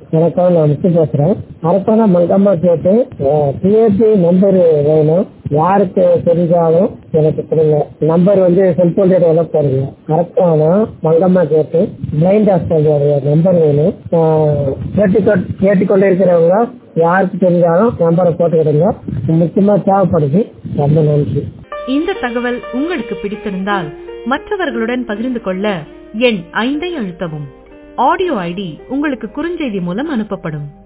வணக்கம் நான் முத்து பேசுறேன் அரப்பான மங்கம்மா கேட்டு பிஏபி நம்பர் வேணும் யாருக்கு தெரிஞ்சாலும் எனக்கு கொடுங்க நம்பர் வந்து செல்போன் ரேட் எவ்வளோ போடுங்க கரெக்டான மங்கம்மா கேட்டு பிளைண்ட் ஹாஸ்பிட்டல் நம்பர் வேணும் கேட்டுக்கொ கேட்டுக்கொண்டு இருக்கிறவங்க யாருக்கு தெரிஞ்சாலும் நம்பரை போட்டுக்கிடுங்க முக்கியமாக தேவைப்படுது ரொம்ப நன்றி இந்த தகவல் உங்களுக்கு பிடித்திருந்தால் மற்றவர்களுடன் பகிர்ந்து கொள்ள எண் ஐந்தை அழுத்தவும் ஆடியோ ஐடி உங்களுக்கு குறுஞ்செய்தி மூலம் அனுப்பப்படும்